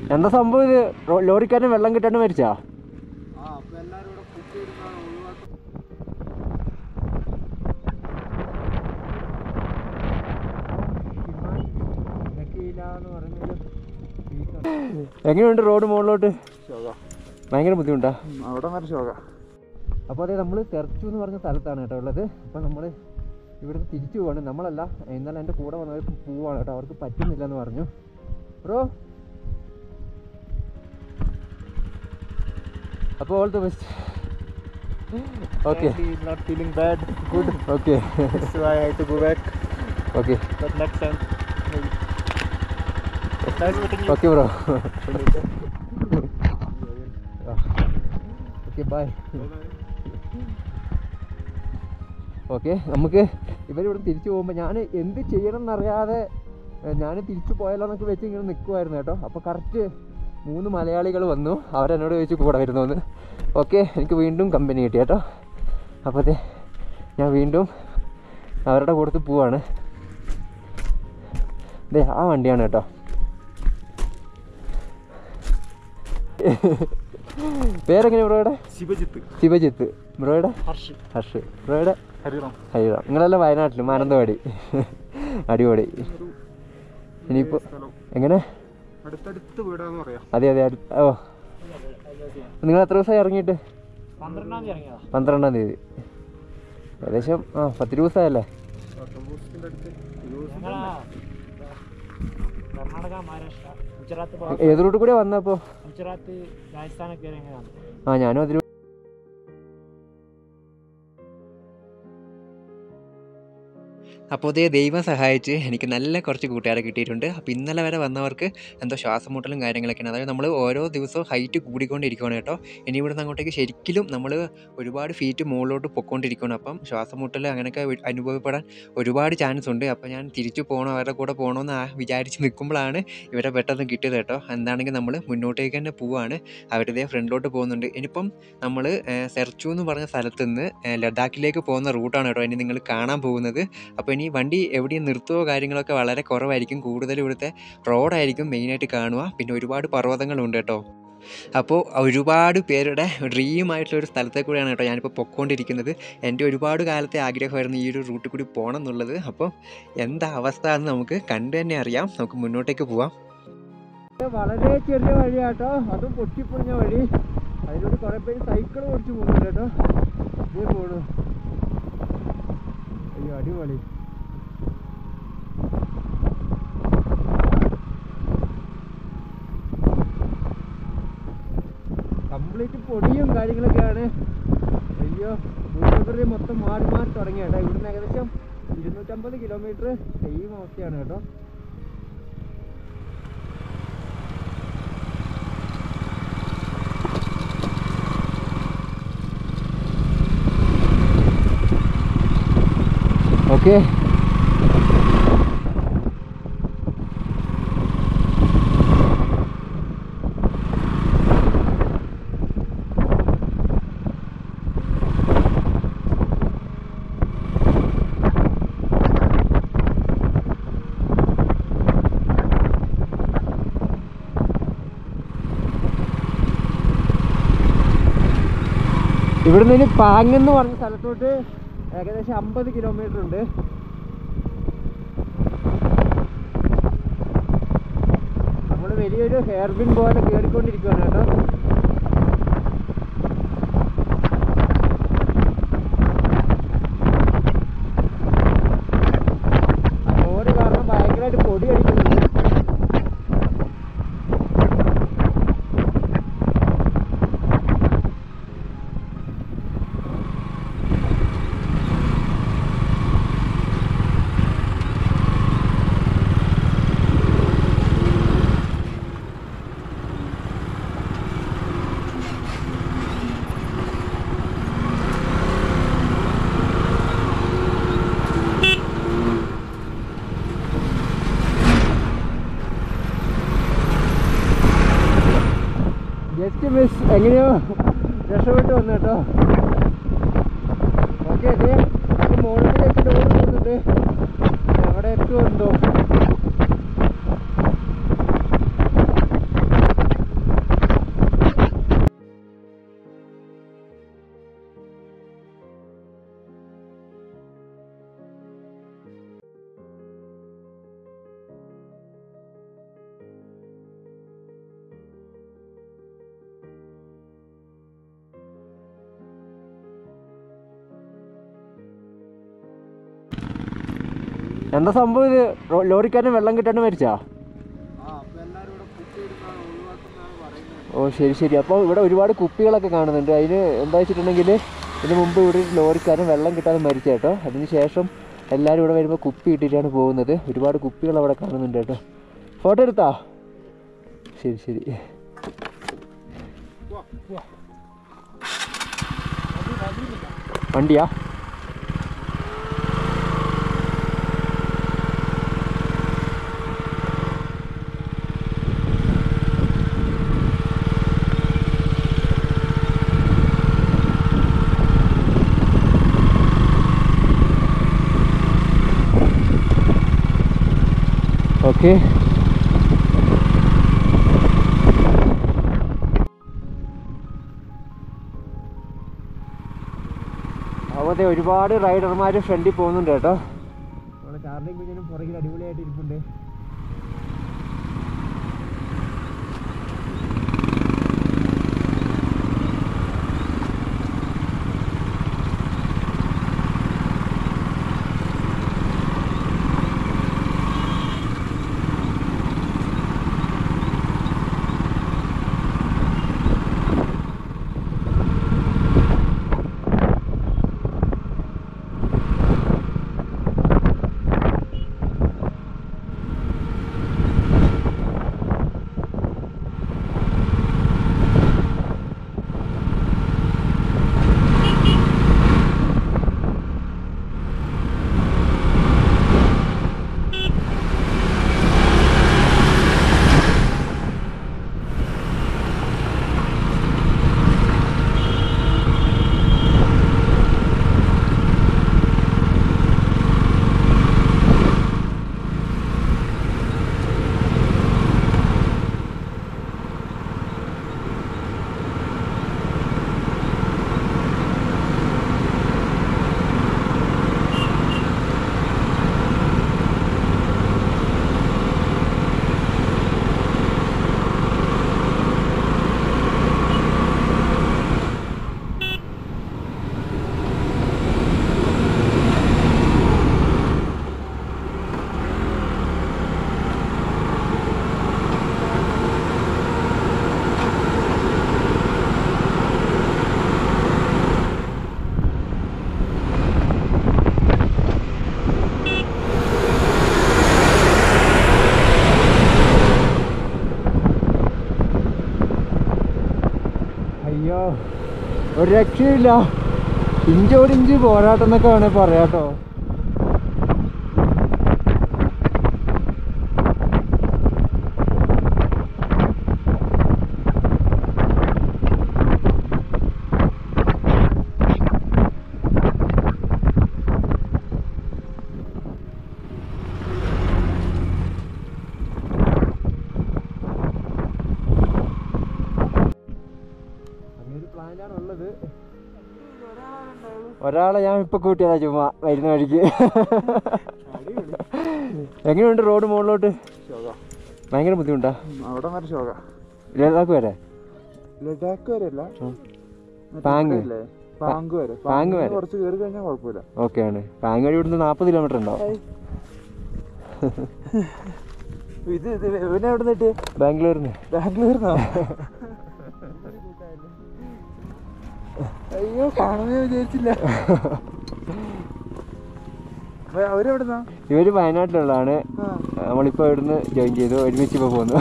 എന്താ സംഭവം ഇത് റോ- ലോറിക്കാരന് വെള്ളം കിട്ടാണ്ട് മരിച്ചാ ആ അപ്പൊ എല്ലാരും ഇവിടെ കുത്തിയിരുന്നാണ് ഒഴിവാക്കി എങ്ങനെയുണ്ട് റോഡ് മുകളിലോട്ട് ഭയങ്കര ബുദ്ധിമുട്ടാ അവിടെ വരെ ശോക അപ്പോൾ അതെ നമ്മൾ തെർച്ചു എന്ന് പറഞ്ഞ സ്ഥലത്താണ് കേട്ടോ ഉള്ളത് അപ്പോൾ നമ്മൾ ഇവിടുന്ന് തിരിച്ചു പോവാണ് നമ്മളല്ല ഇന്നലെ എൻ്റെ കൂടെ വന്നവർ പോവാണ് കേട്ടോ അവർക്ക് പറ്റുന്നില്ല എന്ന് പറഞ്ഞു ബ്രോ അപ്പോൾ all the best okay not feeling bad good okay so I had to go back okay but next time maybe nice meeting you okay bro okay bye okay നമുക്ക് ഇവരിവിടെ തിരിച്ചു പോകുമ്പോൾ ഞാൻ എന്ത് ചെയ്യണം എന്നറിയാതെ ഞാൻ തിരിച്ചു പോയാലോ എന്നൊക്കെ വെച്ച് ഇങ്ങനെ നിൽക്കുമായിരുന്നു കേട്ടോ അപ്പോൾ കറക്റ്റ് മൂന്ന് മലയാളികൾ വന്നു അവരെന്നോട് ചോദിച്ചു കൂടെ വരുന്നോന്ന് ഓക്കെ എനിക്ക് വീണ്ടും കമ്പനി കിട്ടി കേട്ടോ അപ്പോൾ അതെ ഞാൻ വീണ്ടും അവരുടെ കൂട്ടത്തിൽ പോവാണ് ദേ ആ വണ്ടിയാണ് കേട്ടോ പേരെങ്ങനെ ബ്രോയുടെ ശിവജിത്ത് ശിവജിത്ത് ബ്രോയുടെ ഹർഷ് ഹർഷ് ബ്രോയുടെ ഹരിറാം ഹരിറാം നിങ്ങളെല്ലാം വയനാട്ടിൽ മാനന്തവാടി അടിപൊളി ഇനിയിപ്പോൾ സ്ഥലം എങ്ങനെ അടുത്തടുത്ത് വീടാന്ന് പറയാം അതെ അതെ അടു- ഓ നിങ്ങൾ എത്ര ദിവസമായി ഇറങ്ങിയിട്ട് പന്ത്രണ്ടാം തീയതി ഇറങ്ങിയതാ പന്ത്രണ്ടാം തീയതി ഏകദേശം ആ പത്ത് ദിവസമായല്ലേ പത്തൊമ്പത് അടുത്ത് കർണാടക മഹാരാഷ്ട്ര ഗുജറാത്ത് ഏ- ഏത് റൂട്ട് കൂടെ വന്നപ്പോൾ ഗുജറാത്ത് രാജസ്ഥാനൊക്കെ എങ്ങനെയാണ് ആ ഞാനും അതിൽ അപ്പോൾ ഇതേ ദൈവം സഹായിച്ച് എനിക്ക് നല്ല കുറച്ച് കൂട്ടുകാരെ കിട്ടിയിട്ടുണ്ട് അപ്പോൾ ഇന്നലെ വരെ വന്നവർക്ക് എന്തോ ശ്വാസം മുട്ടലും കാര്യങ്ങളൊക്കെയാണ് അതായത് നമ്മൾ ഓരോ ദിവസവും ഹൈറ്റ് കൂടിക്കൊണ്ടിരിക്കുകയാണ് കേട്ടോ ഇനി ഇവിടുന്ന് അങ്ങോട്ടേക്ക് ശരിക്കും നമ്മൾ ഒരുപാട് ഫീറ്റ് മുകളിലോട്ട് പൊയ്ക്കൊണ്ടിരിക്കുകയാണ് അപ്പം ശ്വാസം മുട്ടൽ അങ്ങനെയൊക്കെ വി- അനുഭവപ്പെടാൻ ഒരുപാട് ചാൻസ് ഉണ്ട് അപ്പോൾ ഞാൻ തിരിച്ചു പോകണം അവരുടെ കൂടെ പോകണമെന്ന് ആ വിചാരിച്ച് നിൽക്കുമ്പോഴാണ് ഇവരെ പെട്ടെന്ന് കിട്ടിയത് കേട്ടോ എന്താണെങ്കിൽ നമ്മൾ മുന്നോട്ടേക്ക് തന്നെ പോവാണ് അവരുടെ ഫ്രണ്ടിലോട്ട് പോകുന്നുണ്ട് ഇനിയിപ്പം നമ്മൾ സെർച്ചു എന്ന് പറഞ്ഞ സ്ഥലത്ത് നിന്ന് ഏഹ്, ലഡാക്കിലേക്ക് പോകുന്ന റൂട്ടാണ് കേട്ടോ ഇനി നിങ്ങൾ കാണാൻ പോകുന്നത് അപ്പോൾ ഇനി വണ്ടി എവിടെയും നിർത്തുകയോ കാര്യങ്ങളൊക്കെ വളരെ കുറവായിരിക്കും കൂടുതൽ ഇവിടുത്തെ റോഡായിരിക്കും മെയിനായിട്ട് കാണുക പിന്നെ ഒരുപാട് പർവ്വതങ്ങളുണ്ട് കേട്ടോ അപ്പോൾ ഒരുപാട് പേരുടെ ഡ്രീം ആയിട്ടുള്ള ഒരു സ്ഥലത്തെ കൂടെയാണ് കേട്ടോ ഞാനിപ്പോൾ പൊക്കോണ്ടിരിക്കുന്നത് എൻ്റെ ഒരുപാട് കാലത്തെ ആഗ്രഹമായിരുന്നു ഈ ഒരു റൂട്ടിൽ കൂടി പോകണം എന്നുള്ളത് അപ്പോൾ എന്താ അവസ്ഥ എന്ന് നമുക്ക് കണ്ടു തന്നെ അറിയാം നമുക്ക് മുന്നോട്ടേക്ക് പോവാം വളരെ ചെറിയ വഴിയാട്ടോ അതും പൊട്ടിപ്പൊളിഞ്ഞ വഴി അതിലൂടെ കുറേ പേര് സൈക്കിൾ ഓടിച്ച് പോകുന്നുണ്ട് കേട്ടോ ഇതേ പോണു അയ്യോ അടിപൊളി കംപ്ലീറ്റ് പൊടിയും കാര്യങ്ങളൊക്കെയാണ് അയ്യോ ഭൂപ്രകൃതി മൊത്തം മാറി മാറി തുടങ്ങി കേട്ടോ ഇവിടുന്ന് ഏകദേശം ഇരുന്നൂറ്റമ്പത് കിലോമീറ്റർ സെയിം അവസ്ഥയാണ് കേട്ടോ ഓക്കെ ഇവിടുന്ന് ഇനി പാങ് എന്ന് പറഞ്ഞ സ്ഥലത്തോട്ട് ഏകദേശം അമ്പത് കിലോമീറ്റർ ഉണ്ട് നമ്മൾ വലിയൊരു ഹെയർബിൻ പോലെ കയറിക്കൊണ്ടിരിക്കുകയാണ് കേട്ടോ റോഡ് കാരണം ഭയങ്കരമായിട്ട് പൊടി അടിക്കുന്നുണ്ട് ജസ്റ്റ് മിസ് എങ്ങനെയോ രക്ഷപ്പെട്ട് വന്നു കേട്ടോ ഓക്കെ അതെ നമുക്ക് മുകളിലേക്ക് ഡോർ പോകുന്നുണ്ട് എവിടെ എത്തുമെന്തോ എന്താ സംഭവം ഇത് റോ- ലോറിക്കാരന് വെള്ളം കിട്ടാണ്ട് മരിച്ചാ ആ അപ്പൊ എല്ലാരും ഇവിടെ കുപ്പി എടുക്കാൻ ഒഴിവാക്കുന്നതാണ് പറയുന്നത് ഓ ശരി ശരി അപ്പോൾ ഇവിടെ ഒരുപാട് കുപ്പികളൊക്കെ കാണുന്നുണ്ട് അതിന് എന്താ വെച്ചിട്ടുണ്ടെങ്കിൽ ഇതിന് മുമ്പ് ഇവിടെ ഒരു ലോറിക്കാരൻ വെള്ളം കിട്ടാതെ മരിച്ച കേട്ടോ അതിന് ശേഷം എല്ലാവരും ഇവിടെ വരുമ്പോൾ കുപ്പി ഇട്ടിട്ടാണ് പോകുന്നത് ഒരുപാട് കുപ്പികൾ അവിടെ കാണുന്നുണ്ട് കേട്ടോ ഫോട്ടോ എടുത്താ ശരി ശരി വണ്ടിയാ ഓക്കെ അവിടെ ഒരുപാട് റൈഡർമാർ ഫ്രണ്ടിൽ പോകുന്നുണ്ട് കേട്ടോ നമ്മുടെ ചാർലിയും കുഞ്ഞിനും പുറകിൽ അടിപൊളിയായിട്ട് ഇരിപ്പുണ്ട് അയ്യോ ഒരു രക്ഷയില്ല ഇഞ്ചോടിഞ്ച് പോരാട്ടം എന്നൊക്കെ വേണേ പറയാട്ടോ അങ്ങനെ പ്ലാനാണ് ഉള്ളത് ഒരാളെ ഞാൻ ഇപ്പൊ കൂട്ടിയതാ ചുമ്മാ വരുന്ന വഴിക്ക് എങ്ങനെയുണ്ട് റോഡ് മുകളിലോട്ട് ശോക ഭയങ്കര ബുദ്ധിമുട്ടാ അവിടെ വരെ ശോക ലഡാക്ക് വരെ ലഡാക്ക് വരെ അല്ല ഉം. പാങ് പാങ്ക് വരെ പാങ് പാങ്ങിന് വരെ. കുറച്ച് കയറി കഴിഞ്ഞാൽ കുഴപ്പമില്ല ഓക്കെ ആണ് പാങ് വഴി ഇവിടുന്ന് നാൽപ്പത് കിലോമീറ്റർ ഉണ്ടാവും ഇത് ഇത് ഇവനെ എവിടെ നിന്നിട്ട് ബാംഗ്ലൂരിന് ബാംഗ്ലൂരിന്നോ അയ്യോ കാണുന്നേ വിചാരിച്ചില്ല അവ- അവരെവിടുന്നാ ഇവര് വയനാട്ടിലുള്ളതാണ് ആ. നമ്മളിപ്പോ ഇവിടുന്ന് ജോയിൻ ചെയ്തു ഒരുമിച്ച് ഇപ്പൊ പോന്നു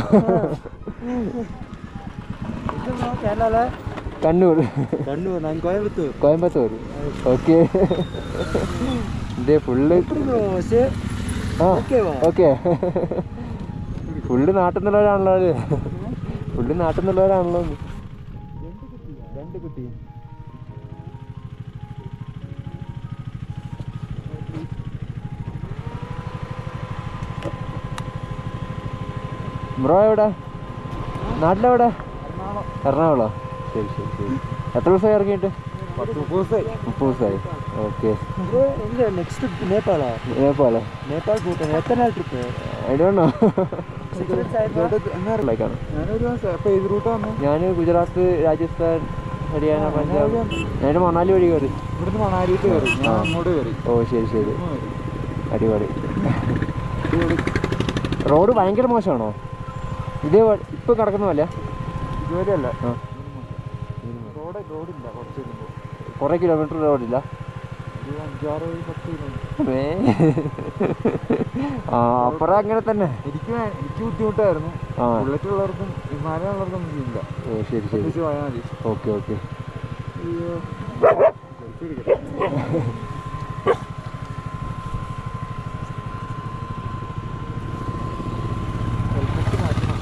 ഇതെന്നാ കേരള കണ്ണൂർ കണ്ണൂർ ഞാൻ കോയമ്പത്തൂർ കോയമ്പത്തൂർ ഓക്കെ ഇതേ ഫുള്ള് പക്ഷേ ആ Okay വാ. ഓക്കെ ഫുള്ള് നാട്ടിൽ നിന്നുള്ളവരാണല്ലോ അത് ഫുള്ള് നാട്ടിൽ നിന്നുള്ളവരാണല്ലോ രണ്ട് കുട്ടി ബ്രോ എവിടെ നാട്ടിലെവിടെ എറണാകുളം എറണാകുളം ശരി ശരി ശരി എത്ര ദിവസമായി ഇറങ്ങിയിട്ട് പത്ത് മുപ്പത് ദിവസമായി മുപ്പത് ദിവസമായി ഓക്കെ ഇത് എന്റെ നെക്സ്റ്റ് നേപ്പാളാ നേപ്പാള് നേപ്പാൾ ഭൂട്ടാൻ എത്ര നാൾ ട്രിപ്പ് ഐഡോണോ ഞാനൊരു മാസം അപ്പൊ ഏത് റൂട്ടാ വന്നു ഞാൻ ഗുജറാത്ത് രാജസ്ഥാൻ ഹരിയാന ആ, പഞ്ചാബ് ഞാൻ ഞാൻ മണാലി വഴി കയറി ഇവിടുന്ന് മണാലിയിട്ട് കയറി ഞാൻ ആ. അങ്ങോട്ട് കയറി ഓ ശരി ശരി അടിപൊളി റോഡ് ഭയങ്കര മോശമാണോ ഇത് ഇപ്പൊ കിടക്കുന്നതല്ല ഇതുവരെയല്ല ആ. റോഡ് റോഡില്ല കുറച്ച് വരുമ്പോൾ കുറേ കിലോമീറ്റർ റോഡില്ല ഒരു അഞ്ചാറ് പത്ത് കിലോമീറ്റർ ഏ. ആ അപ്പുറം അങ്ങനെ തന്നെ എനിക്ക് വേ- എനിക്ക് ബുദ്ധിമുട്ടായിരുന്നു ആ ബുള്ളറ്റ് ഉള്ളവർക്കും ഹിമാലയ ഉള്ളവർക്കും ഒന്നും ചെയ്യില്ല ഓ ശരി ശരി ഒന്നിച്ച് പോയാൽ മതി ഓക്കെ ഓക്കെ അയ്യോ സെൽഫി എടുക്കട്ടെ ഹെൽമെറ്റ് മാറ്റണം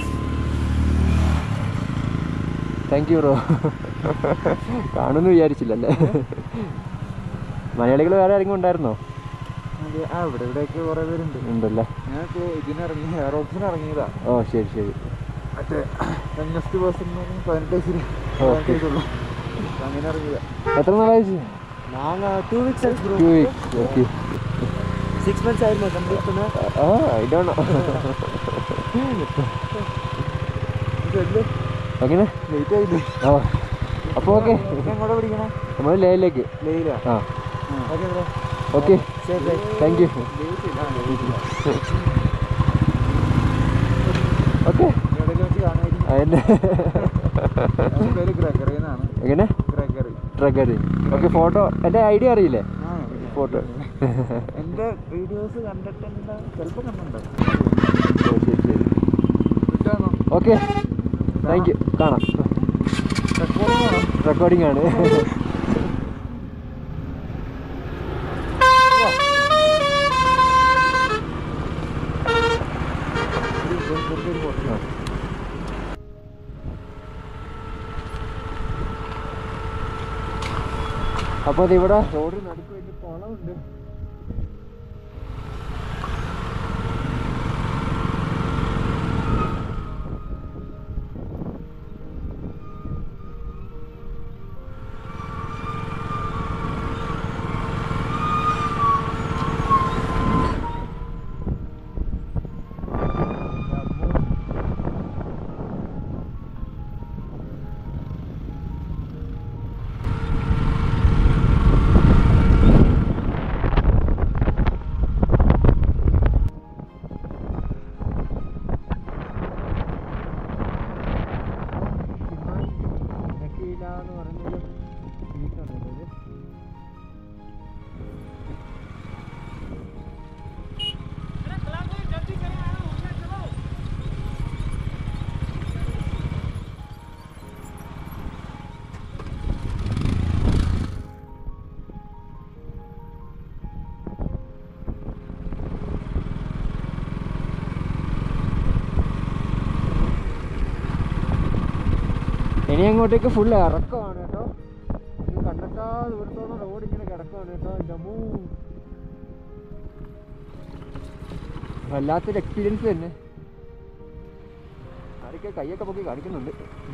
താങ്ക് യു ബ്രോ കാണുമെന്ന് വിചാരിച്ചില്ലല്ലേ മലയാളികൾ വേറെ ആരെങ്കിലും ഉണ്ടായിരുന്നോ അതെ ആ ഇവിടെ ഇവിടെയൊക്കെ കുറേ പേരുണ്ട് ഉണ്ടല്ലേ ഞാനിപ്പോൾ ഇതിനിറങ്ങി ഹെയർ ഓപ്ഷൻ ഇറങ്ങിയതാ ഓ ശരി ശരി മറ്റേ യങ്ങസ്റ്റ് പേഴ്സൺ എന്ന് പറഞ്ഞാൽ പതിനെട്ട് വയസ്സിൽ Okay. പതിനെട്ട് വയസ്സുള്ളൂ അപ്പൊ അങ്ങനെ ഇറങ്ങിയതാ എത്ര നാളായി நாங்கள் டூ வீக்ஸ் ஆச்சு bro two weeks okay six months ஆயிருமா கம்ப்ளீட் பண்ண ആ ഐ ഡോണ്ട് ഇതല്ലേ അങ്ങനെ ലേറ്റ് ആയില്ലേ ആ അപ്പോൾ ഓക്കെ ഇതൊക്കെ എങ്ങോട്ടാ പിടിക്കണേ നമ്മൾ ലേയിലേക്ക് ലേയിലാ ആ ഓക്കെ ബ്രോ ഓക്കെ ശരി ബൈ താങ്ക് യു ലേറ്റ് ആ ലേറ്റ് ഓക്കെ എവിടെയെങ്കിലും വെച്ച് കാണുമായിരിക്കും അതിൻ്റെ എൻ്റെ പേര് ഗ്രഗറി എന്നാണ് എങ്ങനെ ഗ്രഗറി ട്രഗറി ഓക്കെ ഫോട്ടോ എൻ്റെ ഐഡിയ അറിയില്ലേ ആ പിന്നെ. ഫോട്ടോ എൻ്റെ വീഡിയോസ് കണ്ടിട്ട് എന്താ ചിലപ്പോൾ കണ്ടുണ്ടാവും ഓ ശരി ശരി കിട്ടാന്നോ ഓക്കെ താങ്ക് യു കാണാം റെക്കോർഡിംഗ് ആണോ റെക്കോർഡിംഗ് ആണ് അപ്പോൾ അത് ഇവിടെ റോഡ് നടുക്ക് വലിയ കുളമുണ്ട് എന്ന് പറഞ്ഞൊരു ബീച്ചുണ്ട് ഇത് ഇനി അങ്ങോട്ടേക്ക് ഫുൾ ഇറക്കമാണ് കേട്ടോ ഇത് കണ്ടെത്താ ദൂരത്തോളം റോഡ് ഇങ്ങനെ കിടക്കുവാണ് കേട്ടോ എൻ്റെ അമ്മൂ വല്ലാത്തൊരു എക്സ്പീരിയൻസ് തന്നെ ആരൊക്കെ കൈയൊക്കെ പൊക്കി കാണിക്കുന്നുണ്ട്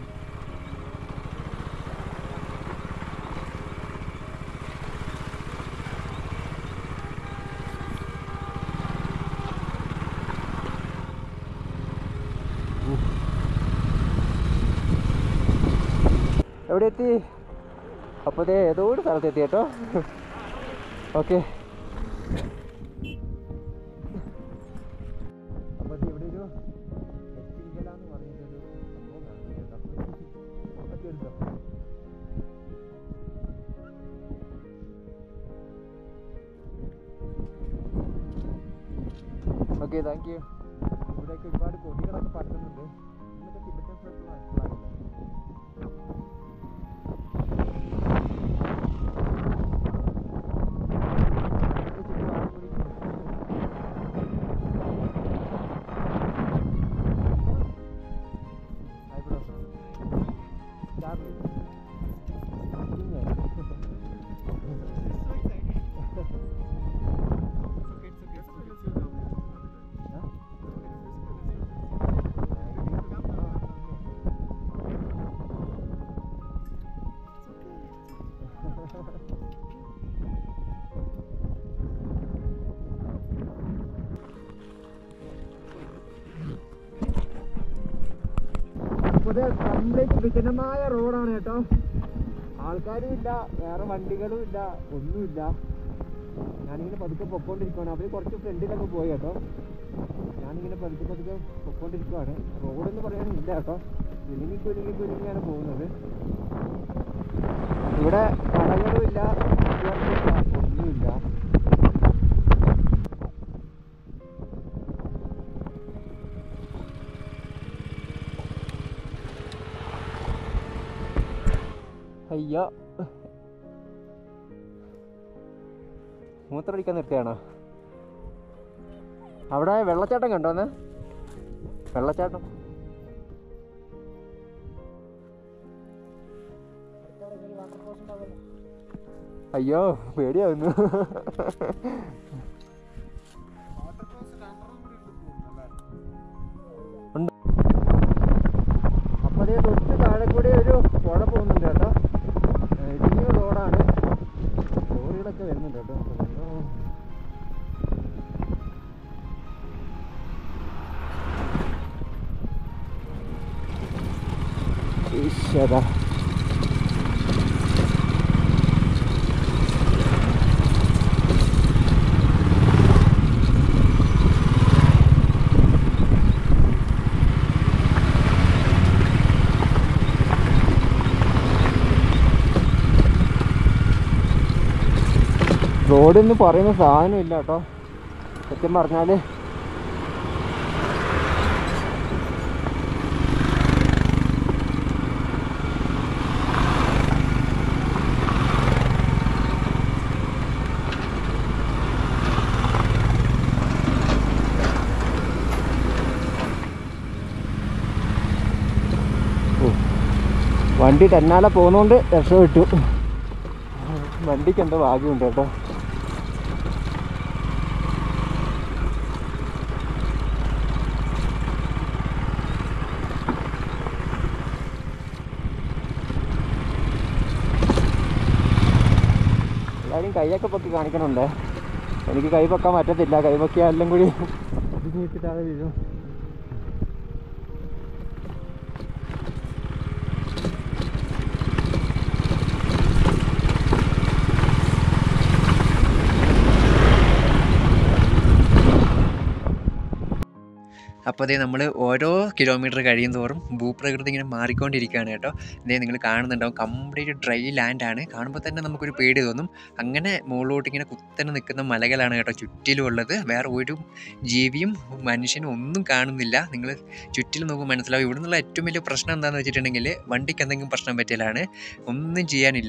എവിടെ എത്തി അപ്പോൾ ദേ ഏതോ ഒരു സ്ഥലത്ത് എത്തി കേട്ടോ ഓക്കെ അപ്പോൾ ദേ ഇവിടെ ഒരു എച്ചിങ്കല എന്ന് പറയുന്നൊരു സംഭവം കാണുന്നുണ്ട് കേട്ടോ ഒക്കെ എടുത്തോ ഓക്കെ താങ്ക് യു ഇവിടെയൊക്കെ ഒരുപാട് കൊടികളൊക്കെ പറക്കുന്നുണ്ട് ഇന്നത്തെ ടിബറ്റൻ ഫ്ലാഗ് അപ്പോൾ കംപ്ലീറ്റ് വിജനമായ റോഡാണ് കേട്ടോ ആൾക്കാരും ഇല്ല വേറെ വണ്ടികളും ഇല്ല ഒന്നുമില്ല ഞാനിങ്ങനെ പതുക്കെ പൊക്കോണ്ടിരിക്കുവാണ് അവർ കുറച്ച് ഫ്രണ്ടിലൊക്കെ പോയി കേട്ടോ ഞാനിങ്ങനെ പതുക്കെ പതുക്കെ പൊക്കോണ്ടിരിക്കുവാണ് റോഡെന്ന് പറയാനില്ല കേട്ടോ കുലുങ്ങി കുലുങ്ങി കുലുങ്ങിയാണ് പോകുന്നത് ഇവിടെ കടകളുമില്ല അത്യാവശ്യമില്ല ഒന്നുമില്ല അയ്യോ മൂത്രമൊഴിക്കാൻ നിർത്തിയാണോ അവിടെ വെള്ളച്ചാട്ടം കണ്ടോന്ന് വെള്ളച്ചാട്ടം അയ്യോ പേടിയാവുന്നു വാട്ടർ ക്രോസ് രണ്ടെണ്ണം കൂടി ഉണ്ട് തോന്നുന്നല്ലേ അപ്പോൾ അതേ തൊട്ട് താഴെ കൂടി ഒരു പുഴ പോകുന്നുണ്ട് കേട്ടോ ഏഹ് ഇടുങ്ങിയ റോഡാണ് ലോറികളൊക്കെ വരുന്നുണ്ട് കേട്ടോ അയ്യോ. ഈശ്വരാ റോഡ് എന്ന് പറയുന്ന സാധനം ഇല്ല കേട്ടോ സത്യം പറഞ്ഞാൽ വണ്ടി തന്നാലെ പോകുന്നോണ്ട് രക്ഷപ്പെട്ടു വണ്ടിക്ക് എന്തോ ഭാഗ്യമുണ്ട് കേട്ടോ എല്ലാവരും കൈയൊക്കെ പൊക്കി കാണിക്കണുണ്ട് എനിക്ക് കൈ പൊക്കാൻ പറ്റത്തില്ല കൈ പൊക്കിയാൽ എല്ലാം കൂടി ഇത് വെച്ചിട്ടാതെ വീഴും അപ്പോൾ അതേ നമ്മൾ ഓരോ കിലോമീറ്റർ കഴിയും തോറും ഭൂപ്രകൃതി ഇങ്ങനെ മാറിക്കൊണ്ടിരിക്കുകയാണ് കേട്ടോ ഇതേ നിങ്ങൾ കാണുന്നുണ്ടാവും കംപ്ലീറ്റ് ഡ്രൈ ലാൻഡാണ് കാണുമ്പോൾ തന്നെ നമുക്കൊരു പേടി തോന്നും അങ്ങനെ മുകളിലോട്ട് ഇങ്ങനെ കുത്തനെ നിൽക്കുന്ന മലകളാണ് കേട്ടോ ചുറ്റിലും ഉള്ളത് വേറെ ഒരു ജീവിയും മനുഷ്യനും ഒന്നും കാണുന്നില്ല നിങ്ങൾ ചുറ്റിലും നോക്കുമ്പോൾ മനസ്സിലാവും ഇവിടെ നിന്നുള്ള ഏറ്റവും വലിയ പ്രശ്നം എന്താണെന്ന് വെച്ചിട്ടുണ്ടെങ്കിൽ വണ്ടിക്ക് എന്തെങ്കിലും പ്രശ്നം പറ്റിയലാണ് ഒന്നും ചെയ്യാനില്ല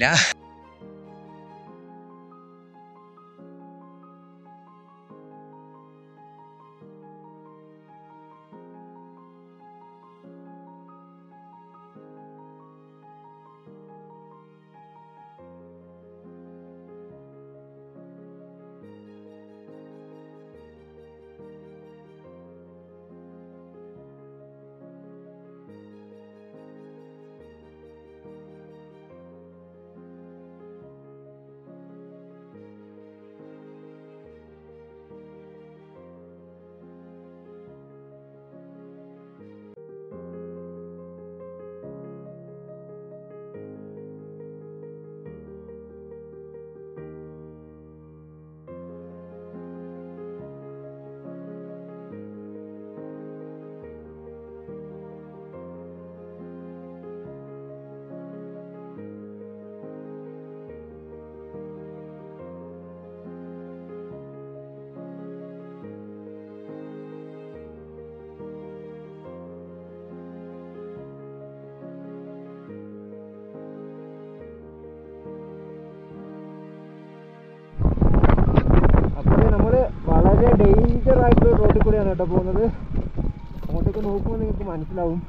അപ്പോൾ നമ്മൾ വളരെ ഡേഞ്ചർ ആയിട്ടുള്ള റോഡിൽ കൂടെയാണ് കേട്ടോ പോകുന്നത് അങ്ങോട്ടേക്ക് നോക്കുമ്പോൾ നിങ്ങൾക്ക് മനസ്സിലാവും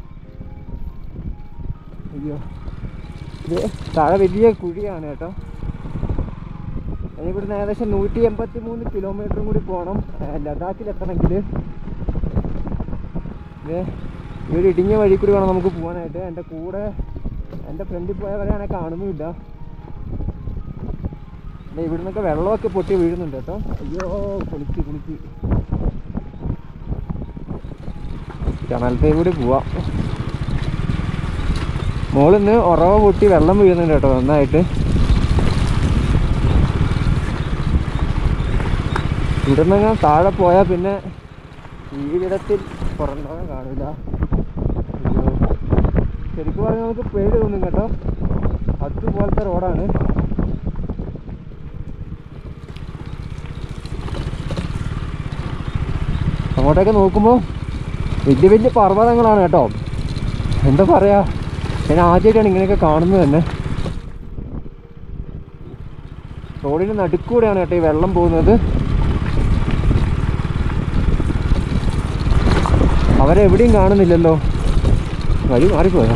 അയ്യോ ഇത് താഴെ വലിയ കുഴിയാണ് കേട്ടോ ഇനി ഇവിടുന്ന് ഏകദേശം നൂറ്റി എൺപത്തി മൂന്ന് കിലോമീറ്ററും കൂടി പോകണം ഏഹ് ലഡാക്കിലെത്തണമെങ്കിൽ ഇത് ഈ ഒരു ഇടുങ്ങിയ വഴി കൂടി വേണം നമുക്ക് പോകാനായിട്ട് എൻ്റെ കൂടെ എൻ്റെ ഫ്രണ്ടിൽ പോയവരെയാണെ കാണുന്നുമില്ല ദേ ഇവിടെ നിന്നൊക്കെ വെള്ളമൊക്കെ പൊട്ടി വീഴുന്നുണ്ട് കേട്ടോ അയ്യോ കുളിച്ച് കുളിച്ച് ചണലത്തേ കൂടി പോവാം മുകളിൽ നിന്ന് ഉറവ പൊട്ടി വെള്ളം വീഴുന്നുണ്ട് കേട്ടോ നന്നായിട്ട് ഇവിടെ നിന്ന് താഴെ പോയാൽ പിന്നെ ഈ വിധത്തിൽ പുറംലോകം കാണില്ല ശരിക്കും പറഞ്ഞാൽ നമുക്ക് പേടി തോന്നും കേട്ടോ അതുപോലത്തെ റോഡാണ് അങ്ങോട്ടൊക്കെ നോക്കുമ്പോൾ വലിയ വലിയ പർവ്വതങ്ങളാണ് കേട്ടോ എന്താ പറയാ ഞാൻ ആദ്യമായിട്ടാണ് ഇങ്ങനെയൊക്കെ കാണുന്നത് തന്നെ റോഡിന് നടുക്കൂടെയാണ് കേട്ടോ ഈ വെള്ളം പോകുന്നത് അവരെവിടെയും കാണുന്നില്ലല്ലോ വഴി മാറിപ്പോയോ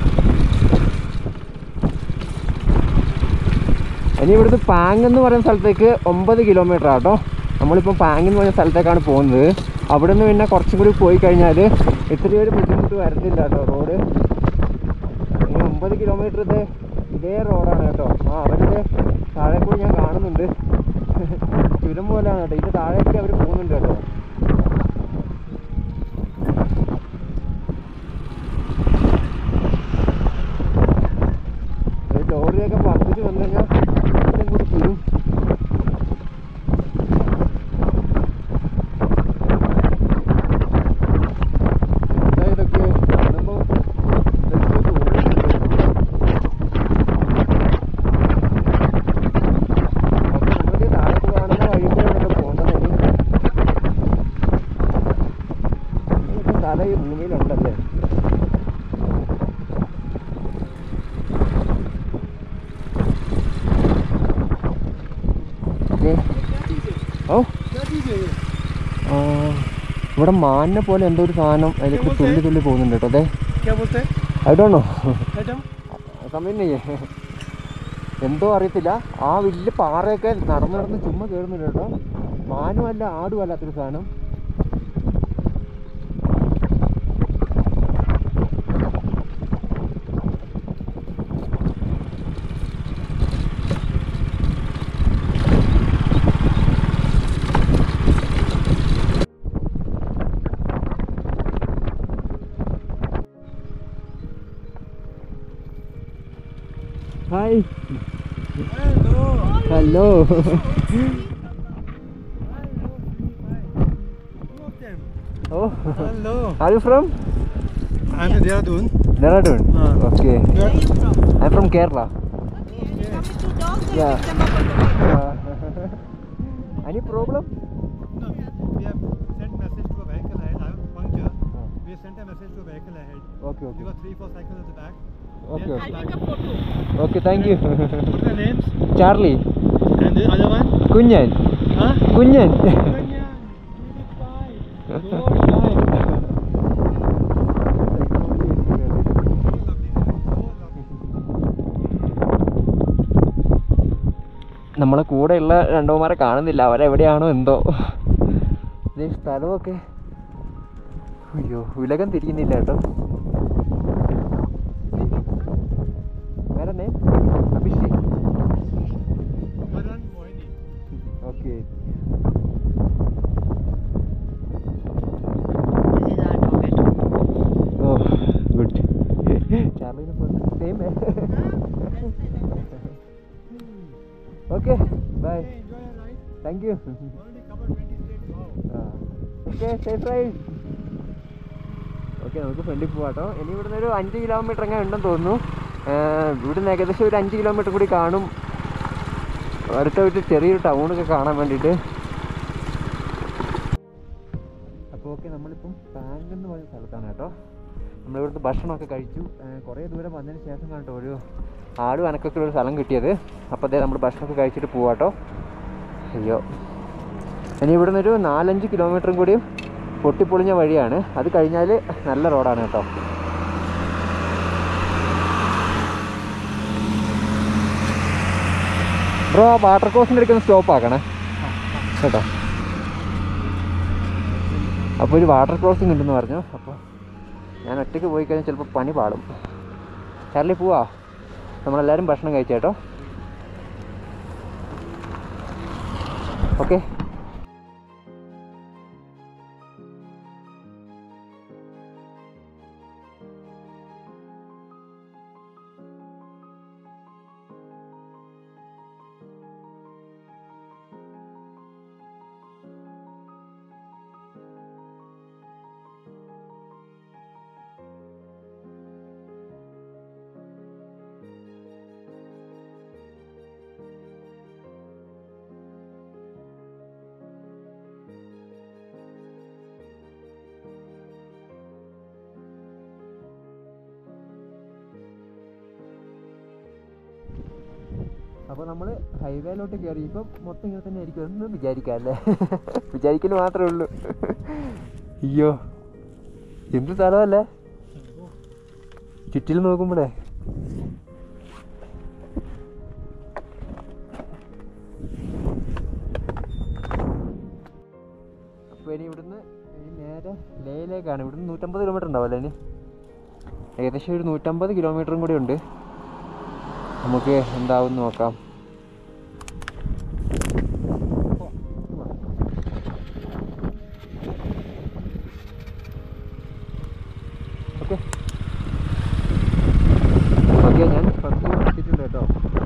ഇനി ഇവിടുന്ന് പാങ് എന്ന് പറയുന്ന സ്ഥലത്തേക്ക് ഒമ്പത് കിലോമീറ്റർ ആട്ടോ നമ്മളിപ്പോൾ പാങ് എന്ന് പറയുന്ന സ്ഥലത്തേക്കാണ് പോകുന്നത് അവിടെ നിന്ന് പിന്നെ കുറച്ചും കൂടി പോയി കഴിഞ്ഞാൽ ഇത്രയും ഒരു ബുദ്ധിമുട്ട് വരത്തില്ല കേട്ടോ റോഡ് ഇനി ഒമ്പത് കിലോമീറ്റർ ഇത് ഇതേ റോഡാണ് കേട്ടോ ആ അവരുടെ താഴെ കൂടി ഞാൻ കാണുന്നുണ്ട് ചുരം പോലെയാണ് കേട്ടോ ഇതിൻ്റെ താഴേക്ക് അവർ പോകുന്നുണ്ട് കേട്ടോ ഒരു ലോറിയൊക്കെ പത്തിച്ച് വന്നു കഴിഞ്ഞാൽ ഇത്രയും കൂടി തീരും എന്താ ഇതൊക്കെ കാണുമ്പോൾ ഇതൊക്കെ തോന്നുന്നുണ്ട് അപ്പൊ നമ്മൾക്ക് താഴെ കാണുന്ന വഴി കൂടെയാണല്ലോ പോകേണ്ടത് ഇതൊക്കെ തല ഈ ഭൂമിയിലുണ്ടല്ലേ ഏ, ഓ ആ, ഇവിടെ മാനിനെ പോലെ എന്തോ ഒരു സാധനം അതിലേക്ക് തുള്ളി തുള്ളി പോകുന്നുണ്ട് കേട്ടോ അതെ क्या बोलते हैं ഐ ഡോ നോ मैडम സമയം എന്തോ അറിയത്തില്ല ആ വലിയ പാറയൊക്കെ നടന്ന് നടന്ന് ചുമ്മാ കയറുന്നുണ്ട് കേട്ടോ മാനുമല്ല ആടും അല്ലാത്തൊരു സാധനം ഹായ് ഹലോ ഓ Hello. Are you from I'm in Dehradun. Dehradun Ah. Okay Where are you from? I from Kerala Yeah. Any problem? No, we have sent message to a vehicle ahead. I have puncture. We have sent a message to a vehicle ahead. Okay, We okay. got three, four cycles at the back. Okay, They'll okay. flag. Okay, thank you. What are the names? Charlie And the other one? Kunjan Huh? Kunjan Kanya. Give it five. Go five. നമ്മളെ കൂടെയുള്ള രണ്ടോമാരെ കാണുന്നില്ല അവരെവിടെയാണോ എന്തോ ദേ സ്ഥലമൊക്കെ അയ്യോ ഉലകം തിരിയുന്നില്ല കേട്ടോ വേറെ name? Abhishek Karan Moini. Okay ഓ ഗുഡ് ചാർലിനെ same okay bye Hey, enjoy your ride. Thank you Already covered 20 states. Wow. Okay safe ride okay നമുക്ക് ഫ്രണ്ടിൽ പോവാട്ടോ ഇനി ഇവിടുന്ന് ഒരു അഞ്ച് കിലോമീറ്റർ അങ്ങനെ ഉണ്ടെന്ന് തോന്നുന്നു ഏർ ഇവിടുന്ന് ഏകദേശം ഒരു അഞ്ച് കിലോമീറ്റർ കൂടി കാണും അടുത്ത ഒരു ചെറിയൊരു ടൗണൊക്കെ കാണാൻ വേണ്ടിയിട്ട് അപ്പോൾ ഓക്കെ നമ്മളിപ്പം പാങ്ക് എന്ന് പറയുന്ന സ്ഥലത്താണ് കേട്ടോ നമ്മളിവിടുത്തെ ഭക്ഷണമൊക്കെ കഴിച്ചു ഏർ കുറേ ദൂരം വന്നതിന് ശേഷം കണ്ടോ ഒരു ആടും അനക്കൊക്കെ ഒരു സ്ഥലം കിട്ടിയത് അപ്പോൾ അതേ നമ്മൾ ഭക്ഷണമൊക്കെ കഴിച്ചിട്ട് പോവാട്ടോ അയ്യോ ഇനി ഇവിടുന്ന് ഒരു നാലഞ്ച് കിലോമീറ്ററും കൂടി പൊട്ടിപ്പൊളിഞ്ഞ വഴിയാണ് അത് കഴിഞ്ഞാൽ നല്ല റോഡാണ് കേട്ടോ ബ്രോ ആ വാട്ടർ ക്രോസിൻ്റെ അടുക്കുന്ന സ്റ്റോപ്പ് ആക്കണേ കേട്ടോ അപ്പോൾ ഒരു വാട്ടർ ക്രോസിംഗ് ഉണ്ടെന്ന് പറഞ്ഞു അപ്പോൾ ഞാൻ ഒറ്റയ്ക്ക് പോയി കഴിഞ്ഞാൽ ചിലപ്പോൾ പണി പാടും ചാർലി പോവാ നമ്മളെല്ലാവരും ഭക്ഷണം കഴിച്ചേട്ടോ ഓക്കെ അപ്പോൾ നമ്മൾ ഹൈവേയിലോട്ട് കയറി ഇപ്പം മൊത്തം ഇങ്ങനെ തന്നെ ആയിരിക്കും ഒന്നും വിചാരിക്കാം അല്ലേ വിചാരിക്കൽ മാത്രമേ ഉള്ളൂ അയ്യോ എന്ത് സ്ഥലമല്ലേ ചുറ്റിലും നോക്കുമ്പോഴേ അപ്പോൾ ഇനി ഇവിടുന്ന് ഇനി നേരെ ലേയിലേക്കാണ് ഇവിടുന്ന് നൂറ്റമ്പത് കിലോമീറ്റർ ഉണ്ടാവില്ലേ ഇനി ഏകദേശം ഒരു നൂറ്റമ്പത് കിലോമീറ്ററും കൂടി ഉണ്ട് നമുക്ക് എന്താവും നോക്കാം ഓക്കെ ഓക്കെ ഞാൻ ഫസ്റ്റ് എത്തിയിട്ടുണ്ട് കേട്ടോ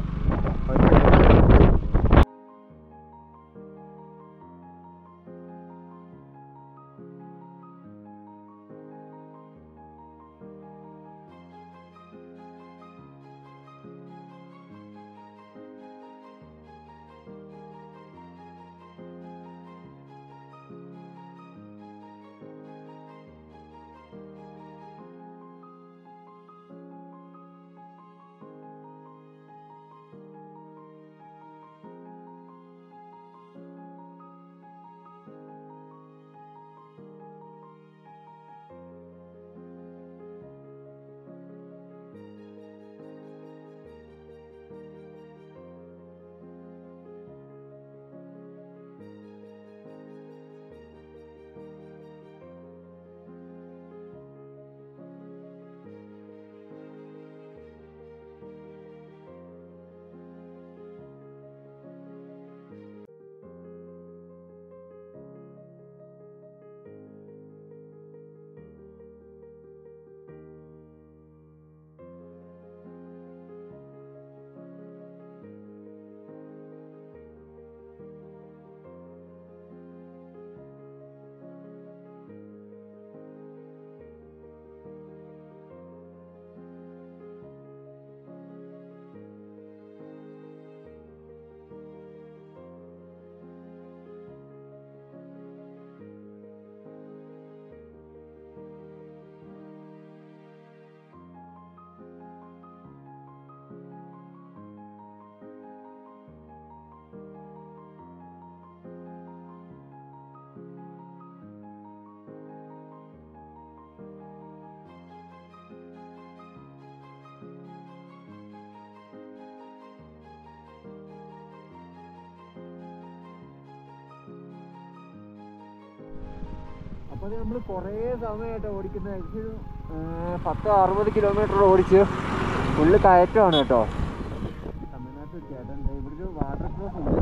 അപ്പോൾ അത് നമ്മൾ കുറേ സമയമായിട്ട് ഓടിക്കുന്നത് ഏകദേശം ഒരു, ഏർ, പത്ത് അറുപത് കിലോമീറ്റർ ഓടിച്ച് ഫുള്ള് കയറ്റമാണ് കേട്ടോ തമിഴ്നാട്ടിൽ ചേട്ടൻ ദേ ഇവിടെ ഒരു വാട്ടർ ക്രോസ് ഉണ്ട്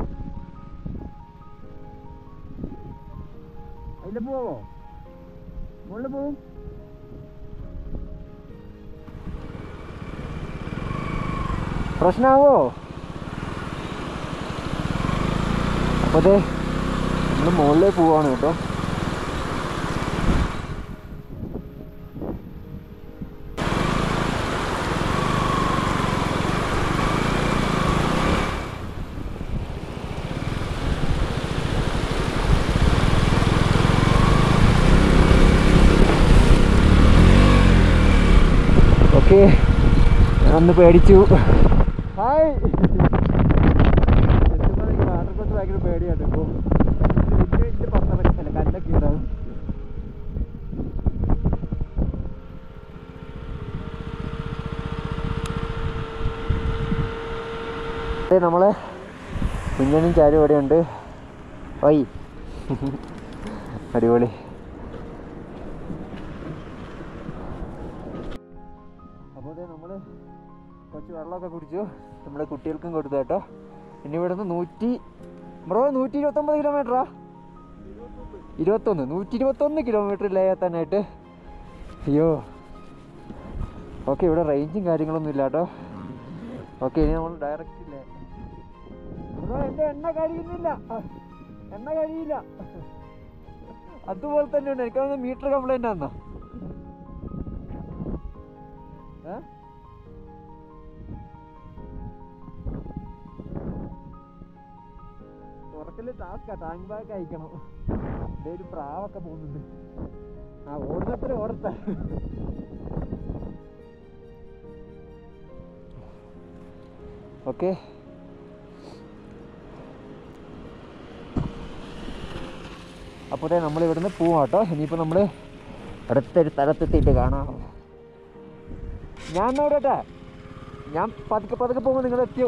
അതിൽ പോവോ മുകളിൽ പോവും പ്രശ്നമാവോ അപ്പോൾ അതെ നമ്മൾ മുകളിലേക്ക് പോവാണ് കേട്ടോ ഓക്കെ അന്ന് പേടിച്ചു ഹായ് വാട്ടർകോട്ട് ഭയങ്കര പേടിയാണ് ഇപ്പോൾ വലിയ വലിയ പത്തറക്കല്ല കല്ലൊക്കെ ഉണ്ടാവും നമ്മളെ കുഞ്ഞനും ചാരും ഇവിടെ ഉണ്ട് വൈ അടിപൊളി അപ്പോൾ അതെ നമ്മൾ കുറച്ച് വെള്ളമൊക്കെ കുടിച്ചു നമ്മുടെ കുട്ടികൾക്കും കൊടുത്തു കേട്ടോ ഇനി ഇവിടെ നിന്ന് നൂറ്റി ബ്രോ നൂറ്റി ഇരുപത്തൊമ്പത് കിലോമീറ്ററാ ഇരുപത്തൊന്ന് നൂറ്റി ഇരുപത്തൊന്ന് കിലോമീറ്റർ ലേ എത്താനായിട്ട് അയ്യോ ഓക്കെ ഇവിടെ റേഞ്ചും കാര്യങ്ങളൊന്നും ഇല്ല കേട്ടോ ഓക്കെ ഇനി നമ്മൾ ഡയറക്റ്റ് ഇല്ലേ ബ്രോ എൻ്റെ എണ്ണ കഴിയുന്നില്ല എണ്ണ കഴിയില്ല അതുപോലെ തന്നെ ഉണ്ട് എനിക്കത് മീറ്റർ കംപ്ലൈൻ്റ് ആണെന്നാ ഏ തുറക്കല് ടാസ്കാ ടാങ്ക് ബാഗ് അയക്കണം ഇതേ ഒരു പ്രാവൊക്കെ പോകുന്നുണ്ട് ആ ഓടുന്നത്ര ഓടട്ടെ ഓക്കെ അപ്പോൾ ദേ നമ്മൾ ഇവിടുന്ന് പോവാം കേട്ടോ ഇനിയിപ്പോൾ നമ്മൾ അടുത്തൊരു സ്ഥലത്തെത്തിയിട്ട് കാണാം ഞാൻ നോടട്ടെ ഞാൻ പതുക്കെ പതുക്കെ പോകുമ്പോൾ നിങ്ങൾ എത്തിയോ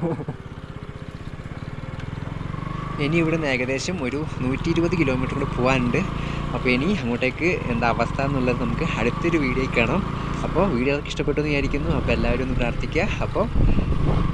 ഇനി ഇവിടുന്ന് ഏകദേശം ഒരു നൂറ്റി ഇരുപത് കിലോമീറ്റർ കൂടെ പോകാനുണ്ട് അപ്പോൾ ഇനി അങ്ങോട്ടേക്ക് എന്താ അവസ്ഥ എന്നുള്ളത് നമുക്ക് അടുത്തൊരു വീഡിയോയിൽ കാണാം അപ്പോൾ വീഡിയോ ഇഷ്ടപ്പെട്ടു എന്ന് വിചാരിക്കുന്നു അപ്പോൾ എല്ലാവരും ഒന്ന് പ്രാർത്ഥിക്കുക അപ്പോൾ